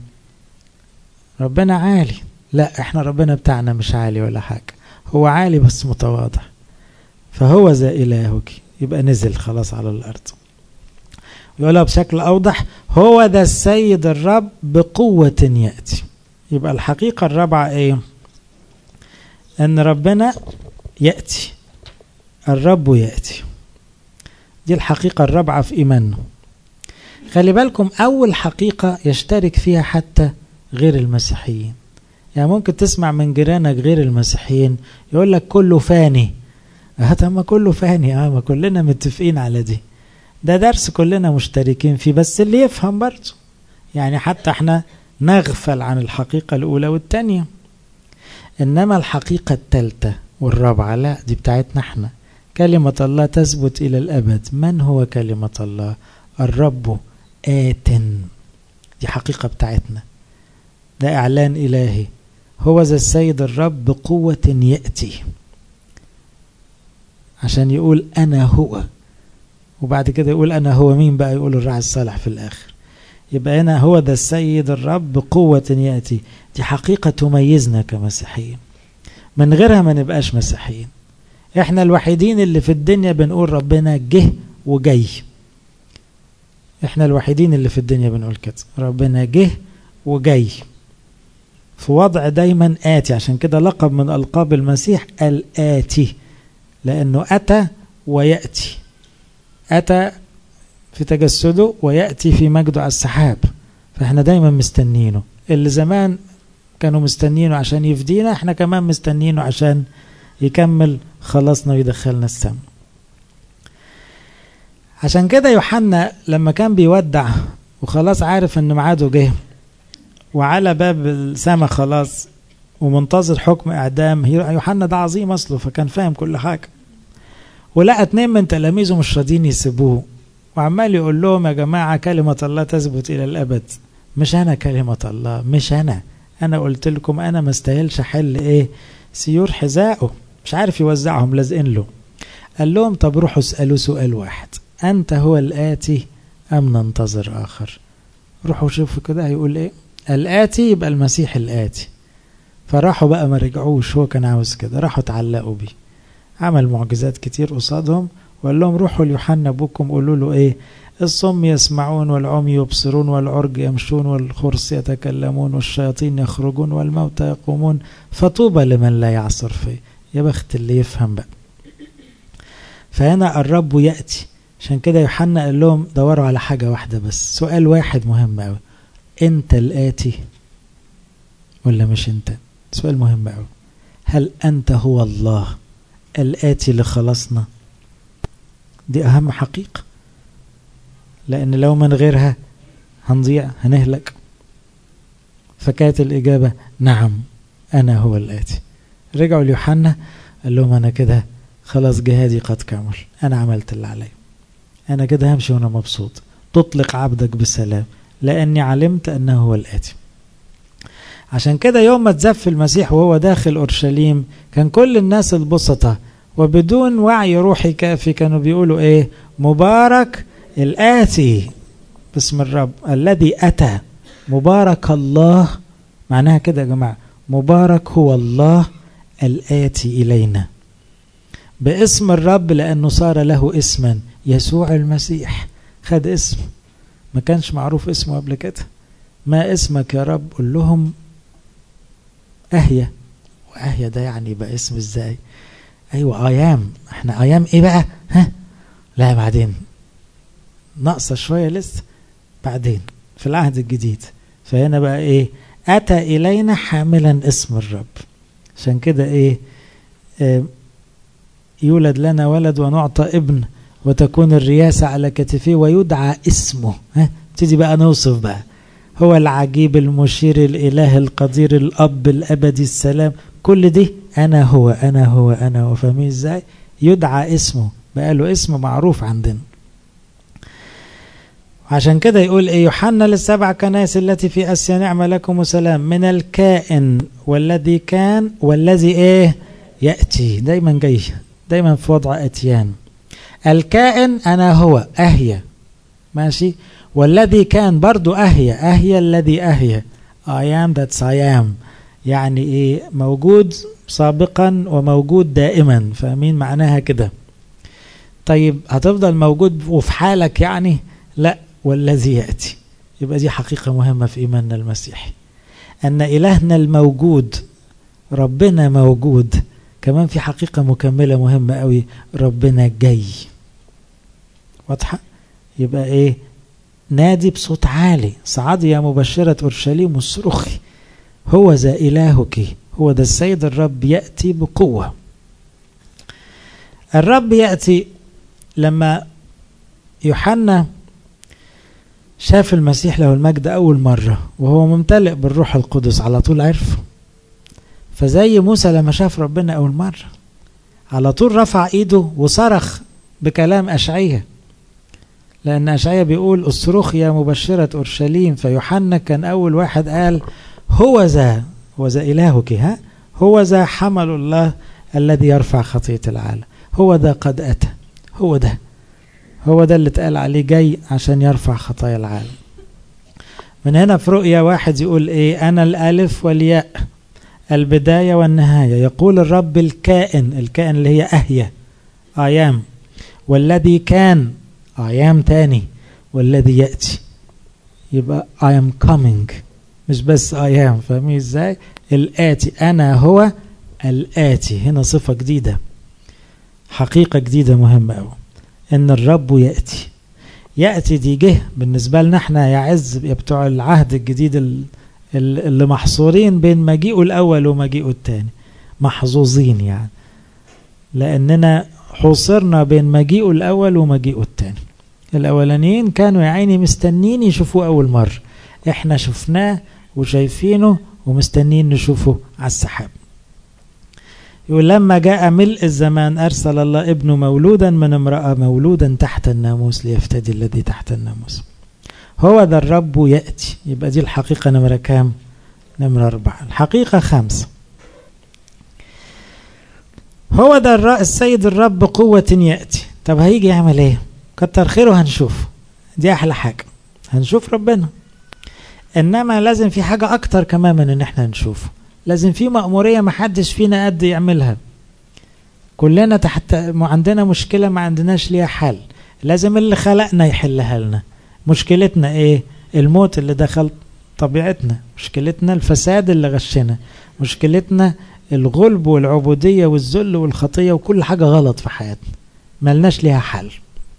ربنا عالي لا احنا ربنا بتاعنا مش عالي ولا حاجة هو عالي بس متواضع فهو ذا إلهك يبقى نزل خلاص على الأرض يقولها بشكل أوضح هو ذا السيد الرب بقوة يأتي يبقى الحقيقة الرابعة ايه ان ربنا يأتي الرب يأتي دي الحقيقة الرابعة في إيماننا خلي بالكم أول حقيقة يشترك فيها حتى غير المسيحيين يعني ممكن تسمع من جيرانك غير المسيحيين يقول لك كله فاني اه ما كله فاني اه ما كلنا متفقين على دي ده درس كلنا مشتركين فيه بس اللي يفهم برضه يعني حتى احنا نغفل عن الحقيقة الأولى والتانية إنما الحقيقة الثالثة والرابعة لا دي بتاعتنا احنا كلمة الله تثبت إلى الأبد من هو كلمة الله الرب آت دي حقيقة بتاعتنا ده إعلان إلهي هو ذا السيد الرب بقوة يأتي عشان يقول أنا هو وبعد كده يقول أنا هو مين بقى يقول الراعي الصالح في الآخر يبقى هنا هو ذا السيد الرب بقوة يأتي دي حقيقة تميزنا كمسيحيين من غيرها ما نبقاش مسيحيين احنا الوحيدين اللي في الدنيا بنقول ربنا جه وجاي احنا الوحيدين اللي في الدنيا بنقول كده ربنا جه وجاي في وضع دايما آتي عشان كده لقب من ألقاب المسيح الآتي لأنه أتى ويأتي أتى في تجسده ويأتي في مجده على السحاب فاحنا دايما مستنينه اللي زمان كانوا مستنينه عشان يفدينا احنا كمان مستنينه عشان يكمل خلصنا ويدخلنا السماء عشان كده يوحنا لما كان بيودع وخلاص عارف ان ميعاده جه وعلى باب السماء خلاص ومنتظر حكم اعدام يوحنا ده عظيم اصله فكان فاهم كل حاجه ولقى اتنين من تلاميذه مش راضيين يسيبوه وعمال يقول لهم يا جماعه كلمه الله تثبت الى الابد مش انا كلمه الله مش انا انا قلت لكم انا ما استاهلش حل ايه سيور حذائه مش عارف يوزعهم لازقين له قال لهم طب روحوا اسالوا سؤال واحد انت هو الاتي ام ننتظر اخر روحوا شوفوا كده هيقول ايه الاتي يبقى المسيح الاتي فراحوا بقى ما رجعوش هو كان عاوز كده راحوا اتعلقوا بيه عمل معجزات كتير قصادهم وقال لهم روحوا ليوحنا ابوكم قولوا له ايه الصم يسمعون والعمي يبصرون والعرج يمشون والخرس يتكلمون والشياطين يخرجون والموتى يقومون فطوبى لمن لا يعصر فيه يا بخت اللي يفهم بقى فهنا الرب يأتي عشان كده يوحنا قال لهم دوروا على حاجة واحدة بس سؤال واحد مهم أوي أنت الآتي ولا مش أنت سؤال مهم أوي هل أنت هو الله الآتي لخلاصنا دي أهم حقيقة لأن لو من غيرها هنضيع هنهلك فكانت الإجابة نعم أنا هو الآتي رجعوا ليوحنا قال لهم أنا كده خلاص جهادي قد كمل أنا عملت اللي علي أنا كده همشي وأنا مبسوط تطلق عبدك بسلام لأني علمت أنه هو الآتي عشان كده يوم ما تزف المسيح وهو داخل أورشليم كان كل الناس البسطة وبدون وعي روحي كافي كانوا بيقولوا إيه مبارك الآتي باسم الرب الذي أتى مبارك الله معناها كده يا جماعة مبارك هو الله الآتي إلينا باسم الرب لأنه صار له اسما يسوع المسيح خد اسم ما كانش معروف اسمه قبل كده ما اسمك يا رب قول لهم أهيا وأهيا ده يعني يبقى اسم ازاي أيوة أيام احنا أيام ايه بقى ها لا بعدين ناقصة شوية لسه بعدين في العهد الجديد فهنا بقى ايه أتى إلينا حاملا اسم الرب عشان كده ايه اه يولد لنا ولد ونعطى ابن وتكون الرياسة على كتفيه ويدعى اسمه ها تيجي بقى نوصف بقى هو العجيب المشير الإله القدير الأب الأبدي السلام كل دي أنا هو أنا هو أنا هو فاهمين إزاي يدعى اسمه بقى له اسم معروف عندنا عشان كده يقول إيه يوحنا للسبع كنائس التي في آسيا نعمة لكم وسلام من الكائن والذي كان والذي إيه يأتي دايما جاي دايما في وضع أتيان الكائن أنا هو أهيا ماشي والذي كان برضو أهيا أهيا الذي أهيا I am that I am يعني إيه موجود سابقا وموجود دائما فاهمين معناها كده طيب هتفضل موجود وفي حالك يعني لا والذي يأتي يبقى دي حقيقة مهمة في إيماننا المسيحي أن إلهنا الموجود ربنا موجود كمان في حقيقة مكملة مهمة قوي ربنا جاي واضحة يبقى ايه نادي بصوت عالي صعدي يا مبشرة أورشليم واصرخي هو ذا إلهك هو ذا السيد الرب يأتي بقوة الرب يأتي لما يوحنا شاف المسيح له المجد أول مرة وهو ممتلئ بالروح القدس على طول عرفه فزي موسى لما شاف ربنا أول مرة على طول رفع إيده وصرخ بكلام أشعية لأن أشعية بيقول اصرخ يا مبشرة أورشليم فيوحنا كان أول واحد قال هو ذا هو ذا إلهك ها هو ذا حمل الله الذي يرفع خطية العالم هو ذا قد أتى هو ده هو ده اللي اتقال عليه جاي عشان يرفع خطايا العالم من هنا في رؤيا واحد يقول ايه أنا الألف والياء البداية والنهاية يقول الرب الكائن الكائن اللي هي أهيا أيام والذي كان أيام تاني والذي يأتي يبقى I am coming مش بس أيام فاهمين ازاي الآتي أنا هو الآتي هنا صفة جديدة حقيقة جديدة مهمة أوي إن الرب يأتي يأتي دي جه بالنسبة لنا احنا يعز يا بتوع العهد الجديد اللي محصورين بين مجيئه الأول ومجيئه الثاني محظوظين يعني لأننا حوصرنا بين مجيئه الأول ومجيئه الثاني الأولانيين كانوا يا عيني مستنين يشوفوه أول مرة احنا شفناه وشايفينه ومستنين نشوفه على السحاب يقول لما جاء ملء الزمان أرسل الله ابنه مولودا من امرأة مولودا تحت الناموس ليفتدي الذي تحت الناموس هو ذا الرب يأتي يبقى دي الحقيقة نمرة كام نمرة أربعة الحقيقة خمسة هو ذا السيد الرب قوة يأتي طب هيجي يعمل ايه كتر خيره هنشوف دي أحلى حاجة هنشوف ربنا إنما لازم في حاجة أكتر كمان من إن إحنا نشوفه لازم في مأمورية محدش فينا قد يعملها كلنا تحت عندنا مشكلة ما عندناش ليها حل لازم اللي خلقنا يحلها لنا مشكلتنا ايه الموت اللي دخل طبيعتنا مشكلتنا الفساد اللي غشنا مشكلتنا الغلب والعبودية والذل والخطية وكل حاجة غلط في حياتنا ملناش ليها حل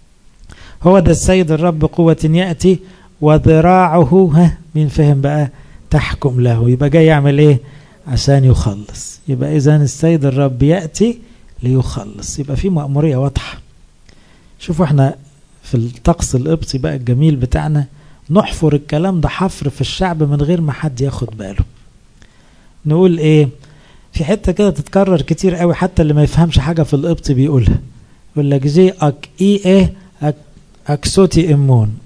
هو ده السيد الرب قوة يأتي وذراعه ها مين فهم بقى تحكم له يبقى جاي يعمل ايه عشان يخلص يبقى اذا السيد الرب يأتي ليخلص يبقى في مأمورية واضحة شوفوا احنا في الطقس القبطي بقى الجميل بتاعنا نحفر الكلام ده حفر في الشعب من غير ما حد ياخد باله نقول ايه في حتة كده تتكرر كتير قوي حتى اللي ما يفهمش حاجة في القبط بيقولها يقول لك جي اك اي ايه أك اكسوتي امون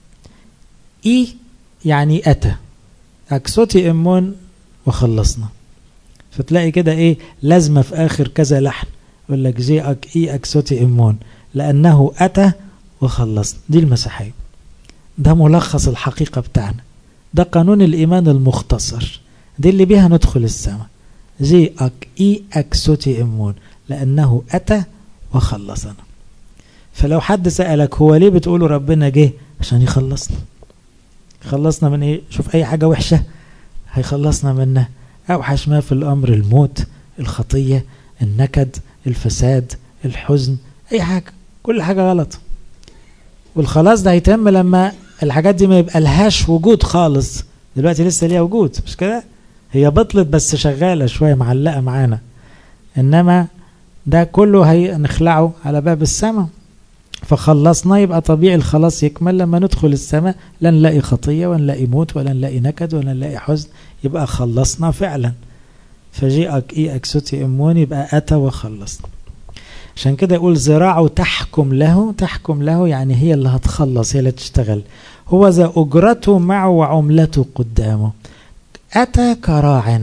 اي يعني اتى اكسوتي امون وخلصنا فتلاقي كده ايه لازمة في اخر كذا لحن يقول لك جي اك اي اكسوتي امون لانه اتى وخلصنا دي المسيحية ده ملخص الحقيقة بتاعنا ده قانون الإيمان المختصر دي اللي بيها ندخل السماء زي أك إي أكسوتي إمون لأنه أتى وخلصنا فلو حد سألك هو ليه بتقولوا ربنا جه عشان يخلصنا خلصنا من ايه شوف اي حاجة وحشة هيخلصنا منها اوحش ما في الامر الموت الخطية النكد الفساد الحزن اي حاجة كل حاجة غلط والخلاص ده هيتم لما الحاجات دي ما يبقى لهاش وجود خالص دلوقتي لسه ليها وجود مش كده هي بطلت بس شغالة شوية معلقة معانا انما ده كله هنخلعه على باب السماء فخلصنا يبقى طبيعي الخلاص يكمل لما ندخل السماء لا نلاقي خطية ولا نلاقي موت ولا نلاقي نكد ولا نلاقي حزن يبقى خلصنا فعلا فجيئك اي اكسوتي امون يبقى اتى وخلصنا عشان كده يقول ذراعه تحكم له تحكم له يعني هي اللي هتخلص هي اللي تشتغل هو ذا أجرته معه وعملته قدامه أتى كراع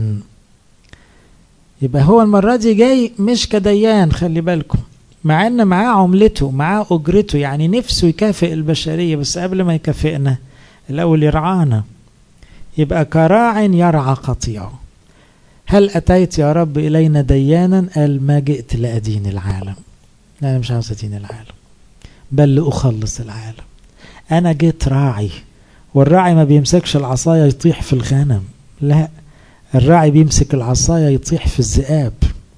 يبقى هو المرة دي جاي مش كديان خلي بالكم مع ان معاه عملته معاه أجرته يعني نفسه يكافئ البشرية بس قبل ما يكافئنا الأول يرعانا يبقى كراع يرعى قطيعه هل أتيت يا رب إلينا ديانا قال ما جئت لأدين العالم لا أنا مش عاوز أدين العالم بل لأخلص العالم أنا جيت راعي والراعي ما بيمسكش العصاية يطيح في الغنم لا الراعي بيمسك العصاية يطيح في الذئاب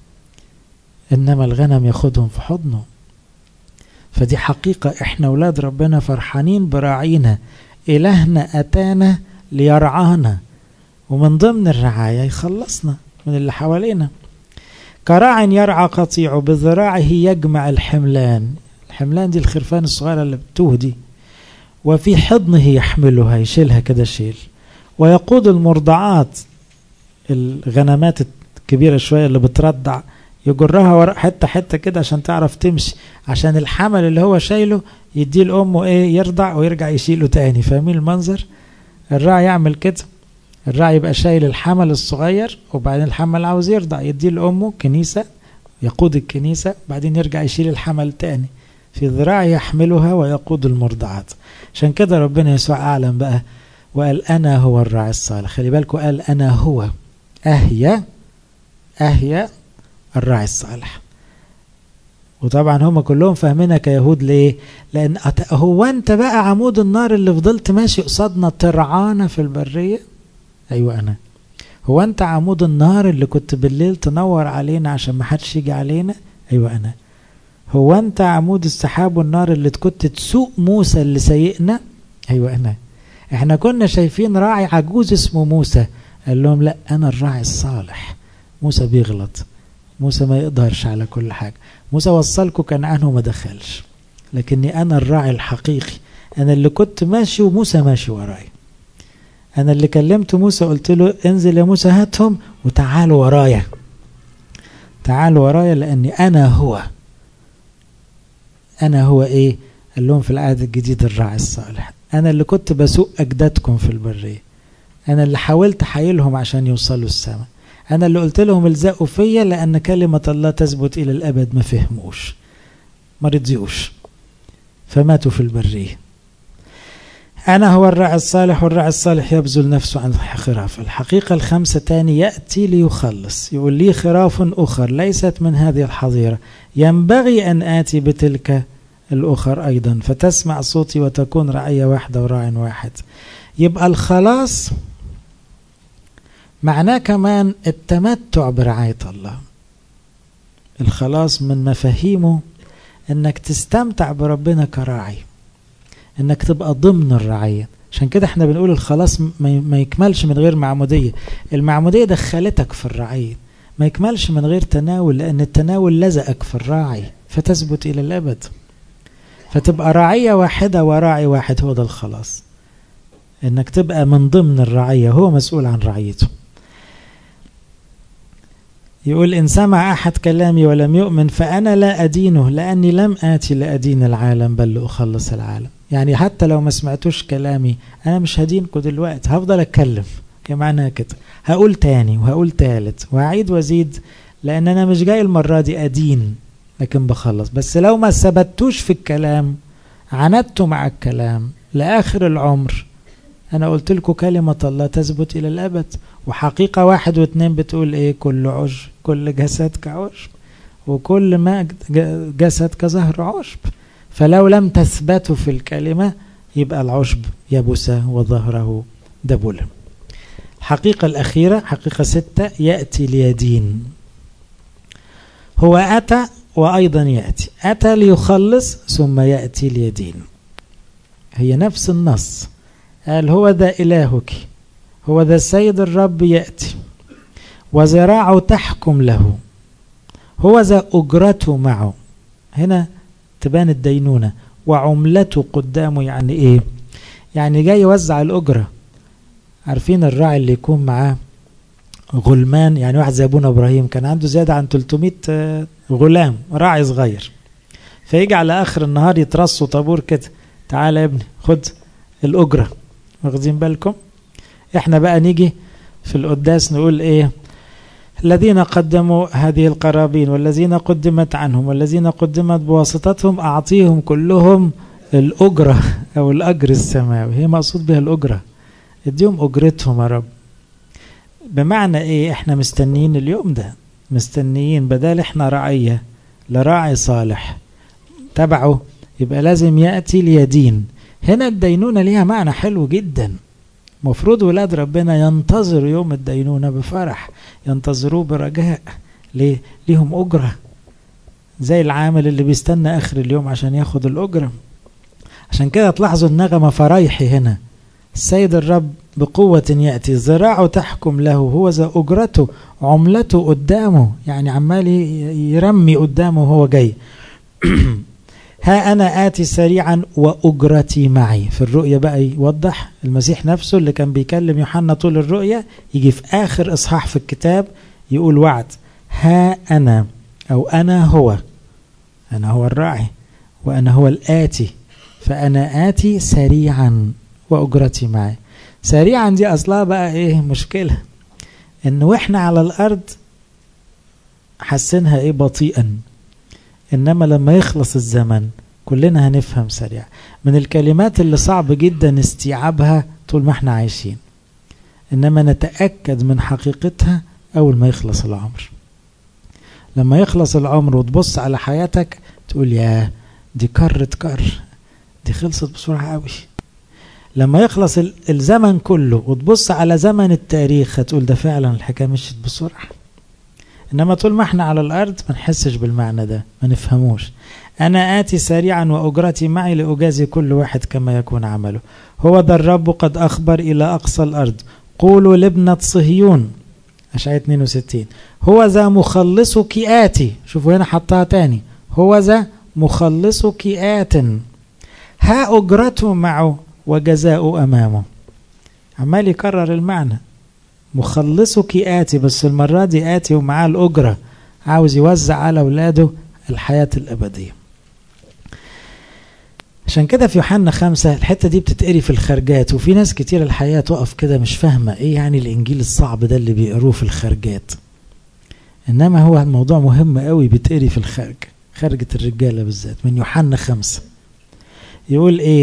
إنما الغنم ياخدهم في حضنه فدي حقيقة إحنا أولاد ربنا فرحانين براعينا إلهنا أتانا ليرعانا ومن ضمن الرعاية يخلصنا من اللي حوالينا كراع يرعى قطيعه بذراعه يجمع الحملان الحملان دي الخرفان الصغيرة اللي بتوه دي وفي حضنه يحملها يشيلها كده شيل ويقود المرضعات الغنمات الكبيرة شوية اللي بترضع يجرها ورا حتة حتة كده عشان تعرف تمشي عشان الحمل اللي هو شايله يديه لأمه ايه يرضع ويرجع يشيله تاني فاهمين المنظر الراعي يعمل كده الراعي يبقى شايل الحمل الصغير وبعدين الحمل عاوز يرضع يديه لأمه كنيسة يقود الكنيسة بعدين يرجع يشيل الحمل تاني في ذراع يحملها ويقود المرضعات عشان كده ربنا يسوع أعلم بقى وقال أنا هو الراعي الصالح خلي بالكم قال أنا هو أهيا أهيا الراعي الصالح وطبعا هم كلهم فاهمينها كيهود ليه لأن هو أنت بقى عمود النار اللي فضلت ماشي قصادنا ترعانا في البرية أيوة أنا هو أنت عمود النار اللي كنت بالليل تنور علينا عشان ما حدش يجي علينا أيوة أنا هو أنت عمود السحاب والنار اللي كنت تسوق موسى اللي سايقنا أيوة أنا احنا كنا شايفين راعي عجوز اسمه موسى قال لهم لا أنا الراعي الصالح موسى بيغلط موسى ما يقدرش على كل حاجة موسى وصلكم كنعان وما دخلش لكني أنا الراعي الحقيقي أنا اللي كنت ماشي وموسى ماشي وراي أنا اللي كلمت موسى قلت له انزل يا موسى هاتهم وتعالوا ورايا تعالوا ورايا لأني أنا هو أنا هو إيه قال لهم في العهد الجديد الراعي الصالح أنا اللي كنت بسوق أجدادكم في البرية أنا اللي حاولت أحايلهم عشان يوصلوا السماء أنا اللي قلت لهم الزقوا فيا لأن كلمة الله تثبت إلى الأبد ما فهموش ما رضيوش فماتوا في البرية أنا هو الراعي الصالح والراعي الصالح يبذل نفسه عن خراف الحقيقة الخمسة تاني يأتي ليخلص يقول لي خراف أخر ليست من هذه الحظيرة ينبغي أن آتي بتلك الأخر أيضا فتسمع صوتي وتكون رعية واحدة وراع واحد يبقى الخلاص معناه كمان التمتع برعاية الله الخلاص من مفاهيمه انك تستمتع بربنا كراعي انك تبقى ضمن الرعية عشان كده احنا بنقول الخلاص ما يكملش من غير معمودية المعمودية دخلتك في الرعية ما يكملش من غير تناول لان التناول لزقك في الراعي فتثبت الى الابد فتبقى رعية واحدة وراعي واحد هو ده الخلاص انك تبقى من ضمن الرعية هو مسؤول عن رعيته يقول إن سمع أحد كلامي ولم يؤمن فأنا لا أدينه لأني لم آتي لأدين العالم بل لأخلص العالم يعني حتى لو ما سمعتوش كلامي أنا مش هدينكم دلوقتي هفضل أتكلم يا معنى كده هقول تاني وهقول تالت وهعيد وازيد لأن أنا مش جاي المرة دي أدين لكن بخلص بس لو ما ثبتوش في الكلام عندتوا مع الكلام لآخر العمر أنا قلت لكم كلمة الله تثبت إلى الأبد وحقيقة واحد واثنين بتقول إيه كل عشب كل جسد كعشب وكل ما جسد كزهر عشب فلو لم تثبتوا في الكلمة يبقى العشب يبس وظهره دبل الحقيقة الأخيرة حقيقة ستة يأتي ليدين هو أتى وأيضا يأتي أتى ليخلص ثم يأتي ليدين هي نفس النص قال هو ذا إلهك هو ذا السيد الرب يأتي وذراعه تحكم له هو ذا أجرته معه هنا تبان الدينونة وعملته قدامه يعني إيه يعني جاي يوزع الأجرة عارفين الراعي اللي يكون معاه غلمان يعني واحد زي ابونا ابراهيم كان عنده زياده عن 300 غلام راعي صغير فيجي على اخر النهار يترصوا طابور كده تعالى يا ابني خد الاجره واخدين بالكم احنا بقى نيجي في القداس نقول ايه الذين قدموا هذه القرابين والذين قدمت عنهم والذين قدمت بواسطتهم اعطيهم كلهم الاجره او الاجر السماوي هي مقصود بها الاجره اديهم اجرتهم يا رب بمعنى ايه احنا مستنيين اليوم ده مستنيين بدل احنا رعية لراعي صالح تبعه يبقى لازم يأتي ليدين هنا الدينونة ليها معنى حلو جدا مفروض ولاد ربنا ينتظروا يوم الدينونة بفرح ينتظروه برجاء ليه؟ ليهم أجرة زي العامل اللي بيستنى آخر اليوم عشان ياخد الأجرة عشان كده تلاحظوا النغمة فرايحي هنا السيد الرب بقوة يأتي ذراعه تحكم له هو ذا أجرته عملته قدامه يعني عمال يرمي قدامه وهو جاي ها أنا آتي سريعا وأجرتي معي في الرؤية بقى يوضح المسيح نفسه اللي كان بيكلم يوحنا طول الرؤية يجي في آخر إصحاح في الكتاب يقول وعد ها أنا أو أنا هو أنا هو الراعي وأنا هو الآتي فأنا آتي سريعا وأجرتي معي سريعا دي أصلها بقى إيه مشكلة إن وإحنا على الأرض حاسينها إيه بطيئا إنما لما يخلص الزمن كلنا هنفهم سريع من الكلمات اللي صعب جدا استيعابها طول ما احنا عايشين إنما نتأكد من حقيقتها أول ما يخلص العمر لما يخلص العمر وتبص على حياتك تقول يا دي كرت كر دي خلصت بسرعة قوي لما يخلص الزمن كله وتبص على زمن التاريخ هتقول ده فعلا الحكايه مشيت بسرعه انما طول ما احنا على الارض ما نحسش بالمعنى ده ما نفهموش انا اتي سريعا واجرتي معي لاجازي كل واحد كما يكون عمله هو ذا الرب قد اخبر الى اقصى الارض قولوا لابنة صهيون اشعياء 62 هو ذا مخلصك آتي شوفوا هنا حطها تاني هو ذا مخلصك آت ها أجرته معه وجزاء أمامه عمال يكرر المعنى مخلصك آتي بس المرة دي آتي ومعاه الأجرة عاوز يوزع على أولاده الحياة الأبدية عشان كده في يوحنا خمسة الحتة دي بتتقري في الخرجات وفي ناس كتير الحياة تقف كده مش فاهمة ايه يعني الإنجيل الصعب ده اللي بيقروه في الخرجات إنما هو الموضوع مهم قوي بيتقري في الخرج خرجة الرجالة بالذات من يوحنا خمسة يقول ايه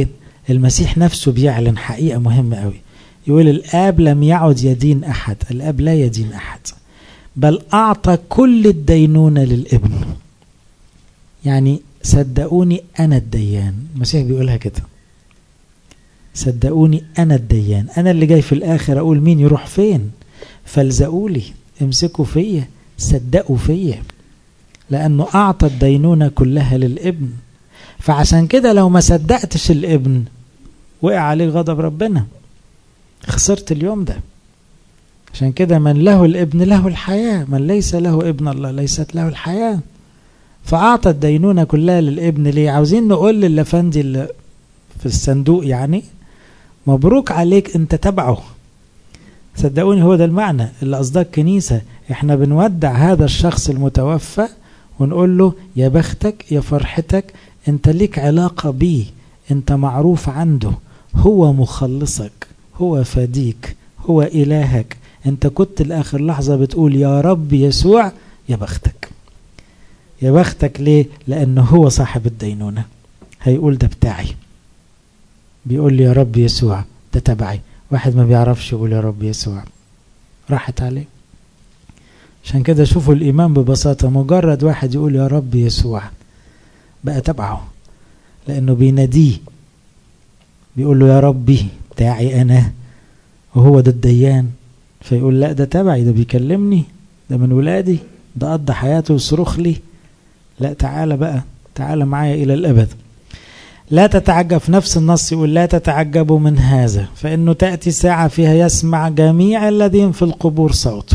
المسيح نفسه بيعلن حقيقة مهمة قوي يقول الآب لم يعد يدين أحد الآب لا يدين أحد بل أعطى كل الدينونة للابن يعني صدقوني أنا الديان المسيح بيقولها كده صدقوني أنا الديان أنا اللي جاي في الآخر أقول مين يروح فين فالزقوا لي امسكوا فيا صدقوا فيا لأنه أعطى الدينونة كلها للابن فعشان كده لو ما صدقتش الابن وقع عليه غضب ربنا خسرت اليوم ده عشان كده من له الابن له الحياة من ليس له ابن الله ليست له الحياة فأعطى الدينونة كلها للابن ليه عاوزين نقول للفندي اللي في الصندوق يعني مبروك عليك انت تبعه صدقوني هو ده المعنى اللي قصدك كنيسة احنا بنودع هذا الشخص المتوفى ونقول له يا بختك يا فرحتك انت ليك علاقة بيه انت معروف عنده هو مخلصك هو فديك هو إلهك انت كنت لآخر لحظة بتقول يا رب يسوع يا بختك يا بختك ليه لأنه هو صاحب الدينونة هيقول ده بتاعي بيقول لي يا رب يسوع ده تبعي واحد ما بيعرفش يقول يا رب يسوع راحت عليه عشان كده شوفوا الإيمان ببساطة مجرد واحد يقول يا رب يسوع بقى تبعه لأنه بيناديه بيقول له يا ربي بتاعي أنا وهو ده الديان فيقول لا ده تبعي ده بيكلمني ده من ولادي ده قضى حياته وصرخ لي لا تعالى بقى تعالى معايا إلى الأبد لا تتعجب في نفس النص يقول لا تتعجبوا من هذا فإنه تأتي ساعة فيها يسمع جميع الذين في القبور صوت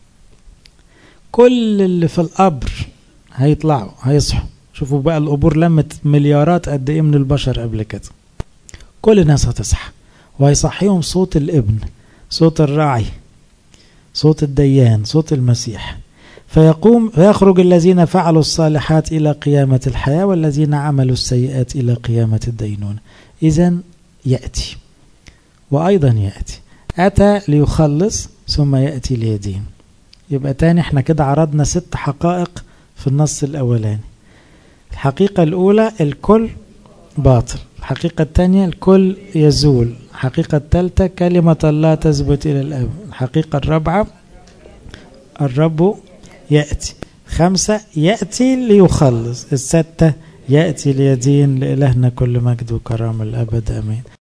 كل اللي في القبر هيطلعوا هيصحوا شوفوا بقى القبور لمت مليارات قد ايه من البشر قبل كده كل الناس هتصحى وهيصحيهم صوت الابن صوت الراعي صوت الديان صوت المسيح فيقوم فيخرج الذين فعلوا الصالحات إلى قيامة الحياة والذين عملوا السيئات إلى قيامة الدينون إذا يأتي وأيضا يأتي أتى ليخلص ثم يأتي ليدين يبقى تاني احنا كده عرضنا ست حقائق في النص الأولاني الحقيقة الأولى الكل باطل الحقيقة الثانية الكل يزول الحقيقة الثالثة كلمة الله تثبت إلى الأب الحقيقة الرابعة الرب يأتي خمسة يأتي ليخلص الستة يأتي ليدين لإلهنا كل مجد وكرامة الأبد أمين